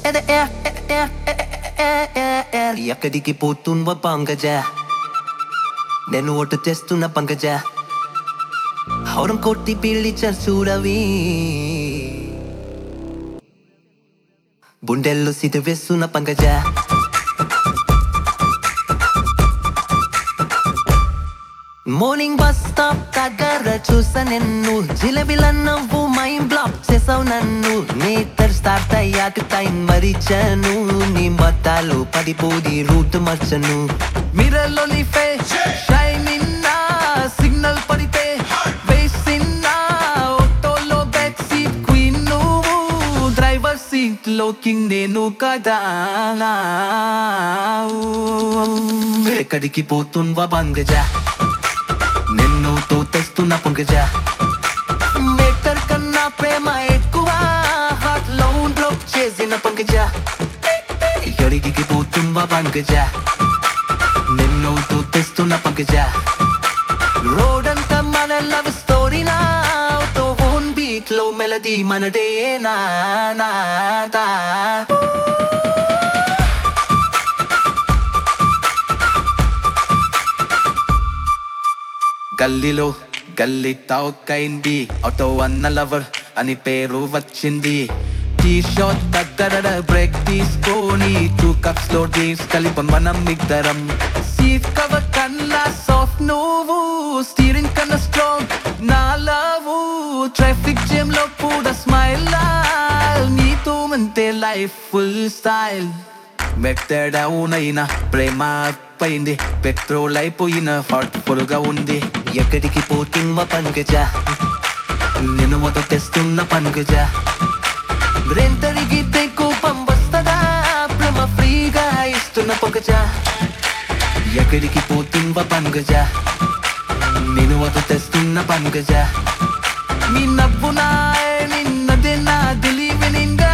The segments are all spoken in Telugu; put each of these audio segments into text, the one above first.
ఎక్కడికి పోతున్న పంకజ నేను ఓటు తెస్తున్న పంకజ హౌరం కొట్టి పిలిచారు చూడవి బుండెల్లో సిద్ధ వేస్తున్న పంకజ మార్నింగ్ బస్ స్టాప్ దగ్గర చూసా నిన్ను జిలబిల నవ్వు మైండ్ బ్లాక్ చేసావు నన్ను మీటర్ స్టార్ట్ అయ్యాక టైం మరిచాను నీ బత్తాలు పడిపోయి రూట్ మర్చను మిర్రర్లోని ఫేస్ షైనింగ్ సిగ్నల్ పడితే వేసిన ఆటోలో బ్యాక్ సీట్ క్వీన్ నువ్వు డ్రైవర్ సీట్ లో కిందేను కదా ఎక్కడికి పోతున్వా బంగజా నిన్ను తో తెస్తున్న పంకజ మీటర్ కన్నా ప్రేమ ఎక్కువ హార్ట్ లో బ్లాక్ చేసిన పంకజ ఎడికి పోతున్వా పంకజ నిన్ను తో తెస్తున్న పంకజ రోడ్ అంతా మన లవ్ స్టోరీ నా తో ఓన్ బీట్ లో మెలడీ మనదే నా నా తా గల్లీలో గల్లీ తావుకైంది ఆటో అన్న లవర్ అని పేరు వచ్చింది టీ షాట్ దగ్గర బ్రేక్ తీసుకొని టూ కప్స్ లో డ్రింక్స్ కలిపి మనం ఇద్దరం సీట్ కవర్ కన్నా సాఫ్ట్ నువ్వు స్టీరింగ్ కన్నా స్ట్రాంగ్ నా లవ్ ట్రాఫిక్ జేమ్ లో కూడా స్మైల్ నీతో అంతే లైఫ్ ఫుల్ స్టైల్ మెత్తడవునైన ప్రేమ పైంది పెట్రోల్ అయిపోయిన హాట్ గా ఉంది ఎక్కడికి పోతున్న పంకజ నేను మొదట తెస్తున్న పంకజ రెంటరిగితే కోపం వస్తదా ప్రేమ ఫ్రీగా ఇస్తున్న పొగజ ఎక్కడికి పోతున్న పంకజ నేను మొదట తెస్తున్న పంకజ మీ నవ్వు నా నిన్నదే నా దిలీవినింగా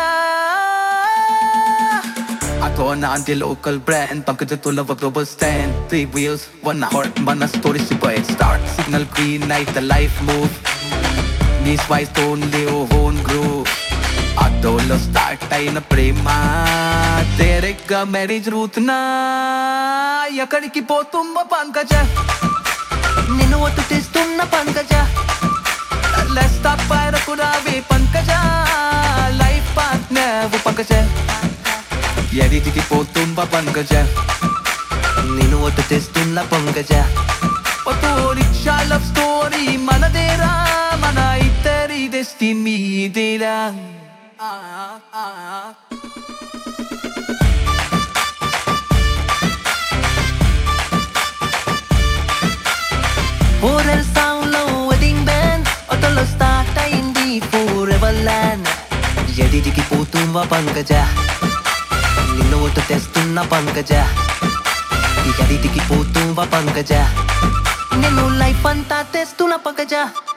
Ako na anti-local brand Pagkatutulang wa global stand Three wheels, one heart Man na story si boy start Signal green light, the life move Knees wise tone, leo hone groove Adolo start tayo na prema Derek ka marriage route na ఎక్కడికి పోతుంబ పంకజ నిన్ను ఒట్టు తెస్తున్న పంకజ Let's stop para kurabi పంకజ Life partner పంకజ ఎడిటికి పోతుంబ పంకజ నేను ఒట్టు తెస్తున్న పంకజ ఒట్టు రిక్షా లవ్ స్టోరీ మనదేరా మన ఇద్దరి డెస్టినీ ఇదేరా ఆ, ఆ, ఆ. Horror sound లో wedding band ఆటోలో స్టార్ట్ అయింది ఫోరెవర్ ల్యాండ్ ఎడిటికి పోతున్న పంకజ నిన్ను ఒట్టు తెస్తున్న పంకజ ఎడిటికి పోతున్న పంకజ నేను లైఫ్ అంతా తెస్తున్న పంకజ